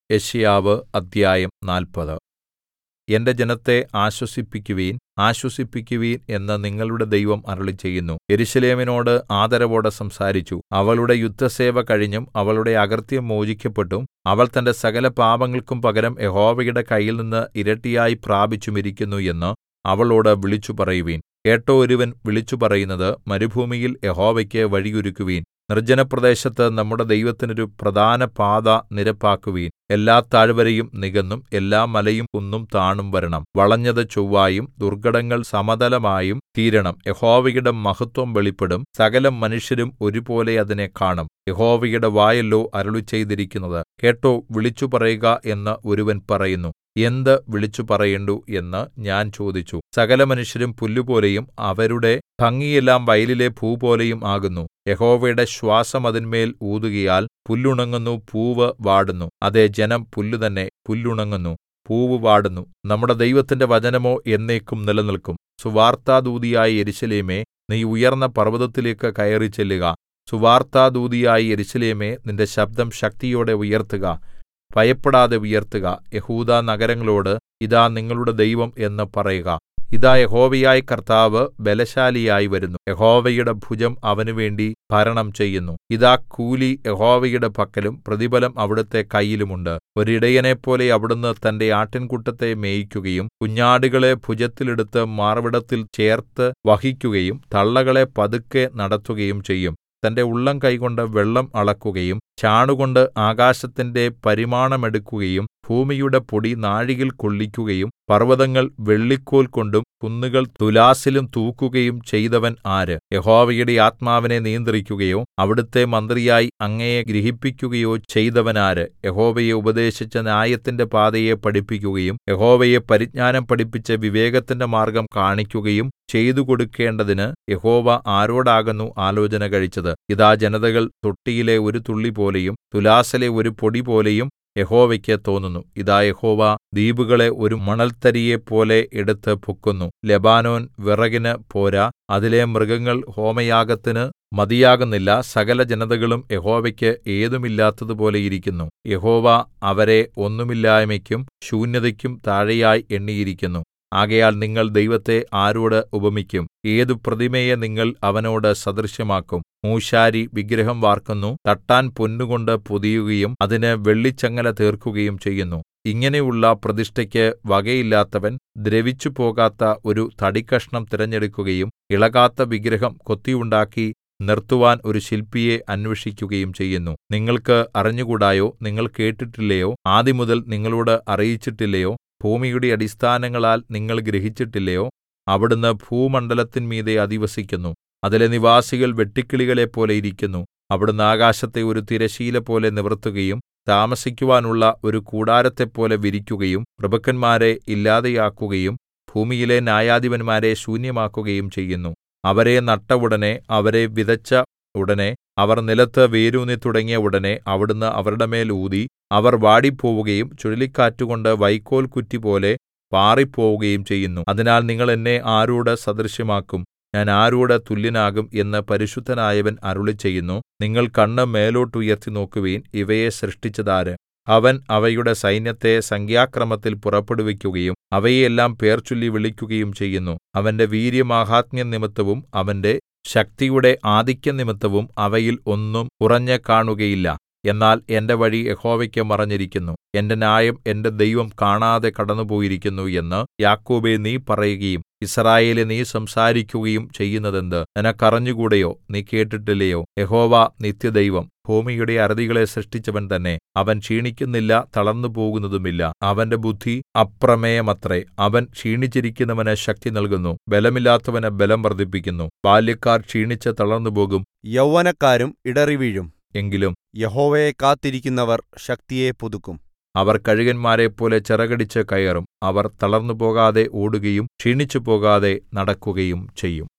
യെശയ്യാവ് അദ്ധ്യായം നാല്പത് എന്റെ ജനത്തെ ആശ്വസിപ്പിക്കുവിൻ ആശ്വസിപ്പിക്കുവിൻ എന്ന് നിങ്ങളുടെ ദൈവം അരുളിച്ചെയ്യുന്നു യെരൂശലേമിനോട് ആദരവോടെ സംസാരിച്ചു അവളുടെ യുദ്ധസേവ കഴിഞ്ഞും അവളുടെ അകൃത്യം മോചിക്കപ്പെട്ടും അവൾ തന്റെ സകല പാപങ്ങൾക്കും പകരം യഹോവയുടെ കയ്യിൽനിന്ന് ഇരട്ടിയായി പ്രാപിച്ചും ഇരിക്കുന്നു എന്ന് അവളോട് വിളിച്ചുപറയുവിൻ കേട്ടോ ഒരുവൻ വിളിച്ചുപറയുന്നത് മരുഭൂമിയിൽ യഹോവയ്ക്ക് വഴിയൊരുക്കുവിൻ നിർജ്ജനപ്രദേശത്ത് നമ്മുടെ ദൈവത്തിനൊരു പ്രധാന പാത നിരപ്പാക്കുവിൻ എല്ലാ താഴ്വരയും നികന്നും എല്ലാ മലയും കുന്നും താണും വരണം വളഞ്ഞത് ചൊവ്വായും ദുർഘടങ്ങൾ സമതലമായും തീരണം യഹോവയുടെ മഹത്വം വെളിപ്പെടും സകല മനുഷ്യരും ഒരുപോലെ അതിനെ കാണും യഹോവയുടെ വായല്ലോ അരുളിച്ചെയ്തിരിക്കുന്നത് കേട്ടോ വിളിച്ചുപറയുക എന്ന് ഒരുവൻ പറയുന്നു എന്ത് വിളിച്ചുപറയേണ്ടു എന്ന് ഞാൻ ചോദിച്ചു സകലമനുഷ്യരും പുല്ലുപോലെയും അവരുടെ ഭംഗിയെല്ലാം വയലിലെ പൂപോലെയും ആകുന്നു യഹോവയുടെ ശ്വാസം അതിന്മേൽ ഊതുകയാൽ പുല്ലുണങ്ങുന്നു പൂവ് വാടുന്നു അതേ ജനം പുല്ല് തന്നെ പുല്ലുണങ്ങുന്നു പൂവ് വാടുന്നു നമ്മുടെ ദൈവത്തിന്റെ വചനമോ എന്നേക്കും നിലനിൽക്കും സുവാർത്താദൂതിയായ യെരൂശലേമേ നീ ഉയർന്ന പർവ്വതത്തിലേക്ക് കയറിച്ചെല്ലുക സുവാർത്താദൂതിയായ യെരൂശലേമേ നിന്റെ ശബ്ദം ശക്തിയോടെ ഉയർത്തുക ഭയപ്പെടാതെ ഉയർത്തുക യെഹൂദാ നഗരങ്ങളോട് ഇതാ നിങ്ങളുടെ ദൈവം എന്ന് പറയുക ഇതാ യഹോവയായ കർത്താവ് ബലശാലിയായി വരുന്നു യഹോവയുടെ ഭുജം അവനുവേണ്ടി ഭരണം ചെയ്യുന്നു ഇതാ കൂലി യഹോവയുടെ പക്കലും പ്രതിഫലം അവിടുത്തെ കയ്യിലുമുണ്ട് ഒരിടയനെപ്പോലെ അവിടുന്ന് തന്റെ ആട്ടിൻകൂട്ടത്തെ മേയിക്കുകയും കുഞ്ഞാടുകളെ ഭുജത്തിലെടുത്ത് മാർവിടത്തിൽ ചേർത്ത് വഹിക്കുകയും തള്ളകളെ പതുക്കെ നടത്തുകയും ചെയ്യും തന്റെ ഉള്ളംകൈകൊണ്ട് വെള്ളം അളക്കുകയും ചാണുകൊണ്ട് ആകാശത്തിന്റെ പരിമാണമെടുക്കുകയും ഭൂമിയുടെ പൊടി നാഴിയിൽ കൊള്ളിക്കുകയും പർവ്വതങ്ങൾ വെള്ളിക്കോൽ കൊണ്ടും കുന്നുകൾ തുലാസിലും തൂക്കുകയും ചെയ്തവൻ ആര് യഹോവയുടെ ആത്മാവിനെ നിയന്ത്രിക്കുകയോ അവിടുത്തെ മന്ത്രിയായി അങ്ങയെ ഗ്രഹിപ്പിക്കുകയോ ചെയ്തവൻ ആര് യഹോവയെ ഉപദേശിച്ച ന്യായത്തിന്റെ പാതയെ പഠിപ്പിക്കുകയും യഹോവയെ പരിജ്ഞാനം പഠിപ്പിച്ച് വിവേകത്തിന്റെ മാർഗ്ഗം കാണിക്കുകയും ചെയ്തു കൊടുക്കേണ്ടതിന് യഹോവ ആരോടാകുന്നു ആലോചന കഴിച്ചത് ഇതാ ജനതകൾ തൊട്ടിയിലെ ഒരു തുള്ളി പോലെയും തുലാസിലെ ഒരു പൊടി പോലെയും യഹോവയ്ക്ക് തോന്നുന്നു ഇതാ യഹോവ ദ്വീപുകളെ ഒരു മണൽത്തരിയെപ്പോലെ എടുത്ത് പൊക്കുന്നു ലെബാനോൻ വിറകിന് പോരാ അതിലെ മൃഗങ്ങൾ ഹോമയാഗത്തിന് മതിയാകുന്നില്ല സകല ജനതകളും യഹോവയ്ക്ക് ഏതുമില്ലാത്തതുപോലെ ഇരിക്കുന്നു യഹോവ അവരെ ഒന്നുമില്ലായ്മയ്ക്കും ശൂന്യതയ്ക്കും താഴെയായി എണ്ണിയിരിക്കുന്നു ആകയാൽ നിങ്ങൾ ദൈവത്തെ ആരോട് ഉപമിക്കും ഏതു പ്രതിമയെ നിങ്ങൾ അവനോട് സദൃശമാക്കും മൂശാരി വിഗ്രഹം വാർക്കുന്നു തട്ടാൻ പൊന്നുകൊണ്ട് പൊതിയുകയും അതിന് വെള്ളിച്ചങ്ങല തീർക്കുകയും ചെയ്യുന്നു ഇങ്ങനെയുള്ള പ്രതിഷ്ഠയ്ക്ക് വകയില്ലാത്തവൻ ദ്രവിച്ചു പോകാത്ത ഒരു തടിക്കഷ്ണം തിരഞ്ഞെടുക്കുകയും ഇളകാത്ത വിഗ്രഹം കൊത്തിയുണ്ടാക്കി നിർത്തുവാൻ ഒരു ശില്പിയെ അന്വേഷിക്കുകയും ചെയ്യുന്നു നിങ്ങൾക്ക് അറിഞ്ഞുകൂടായോ നിങ്ങൾ കേട്ടിട്ടില്ലയോ ആദിമുതൽ നിങ്ങളോട് അറിയിച്ചിട്ടില്ലയോ ഭൂമിയുടെ അടിസ്ഥാനങ്ങളാൽ നിങ്ങൾ ഗ്രഹിച്ചിട്ടില്ലയോ അവിടുന്ന് ഭൂമണ്ഡലത്തിന്മീതെ അധിവസിക്കുന്നു അതിലെ നിവാസികൾ വെട്ടുക്കിളികളെപ്പോലെ ഇരിക്കുന്നു അവിടുന്ന് ആകാശത്തെ ഒരു തിരശ്ശീലപോലെ നിവർത്തുകയും താമസിക്കുവാനുള്ള ഒരു കൂടാരത്തെപ്പോലെ വിരിക്കുകയും പ്രഭുക്കന്മാരെ ഇല്ലാതെയാക്കുകയും ഭൂമിയിലെ ന്യായാധിപന്മാരെ ശൂന്യമാക്കുകയും ചെയ്യുന്നു അവരെ നട്ട ഉടനെ അവരെ വിതച്ച ഉടനെ അവർ നിലത്ത് വേരൂന്നി തുടങ്ങിയ ഉടനെ അവിടുന്ന് അവരുടെ മേൽ ഊതി അവർ വാടിപ്പോവുകയും ചുഴലിക്കാറ്റുകൊണ്ട് വൈക്കോൽ കുറ്റിപോലെ പാറിപ്പോവുകയും ചെയ്യുന്നു അതിനാൽ നിങ്ങൾ എന്നെ ആരോട് സദൃശമാക്കും ഞാൻ ആരോട് തുല്യനാകും എന്ന് പരിശുദ്ധനായവൻ അരുളിച്ചെയ്യുന്നു നിങ്ങൾ കണ്ണ് മേലോട്ട് ഉയർത്തി നോക്കുവിൻ ഇവയെ സൃഷ്ടിച്ചതാര് അവൻ അവയുടെ സൈന്യത്തെ സംഖ്യാക്രമത്തിൽ പുറപ്പെടുവിക്കുകയും അവയെല്ലാം പേർചൊല്ലി വിളിക്കുകയും ചെയ്യുന്നു അവന്റെ വീര്യമാഹാത്മ്യം നിമിത്തവും അവന്റെ ശക്തിയുടെ ആധിക്യം നിമിത്തവും അവയിൽ ഒന്നും കുറഞ്ഞ് കാണുകയില്ല എന്നാൽ എന്റെ വഴി യഹോവയ്ക്ക് മറഞ്ഞിരിക്കുന്നു എന്റെ ന്യായം എന്റെ ദൈവം കാണാതെ കടന്നുപോയിരിക്കുന്നു എന്ന് യാക്കോബേ നീ പറയുകയും യിസ്രായേലേ നീ സംസാരിക്കുകയും ചെയ്യുന്നതെന്ത് നിനക്കറിഞ്ഞുകൂടെയോ നീ കേട്ടിട്ടില്ലയോ യഹോവ നിത്യദൈവം ഭൂമിയുടെ അറുതികളെ സൃഷ്ടിച്ചവൻ തന്നെ അവൻ ക്ഷീണിക്കുന്നില്ല തളർന്നു പോകുന്നതുമില്ല അവന്റെ ബുദ്ധി അപ്രമേയമത്രേ അവൻ ക്ഷീണിച്ചിരിക്കുന്നവന് ശക്തി നൽകുന്നു ബലമില്ലാത്തവന് ബലം വർദ്ധിപ്പിക്കുന്നു ബാല്യക്കാർ ക്ഷീണിച്ച് തളർന്നുപോകും യൗവനക്കാരും ഇടറിവീഴും എങ്കിലും യഹോവയെ കാത്തിരിക്കുന്നവർ ശക്തിയെ പുതുക്കും അവർ കഴുകന്മാരെപ്പോലെ ചിറകടിച്ച് കയറും അവർ തളർന്നുപോകാതെ ഓടുകയും ക്ഷീണിച്ചുപോകാതെ നടക്കുകയും ചെയ്യും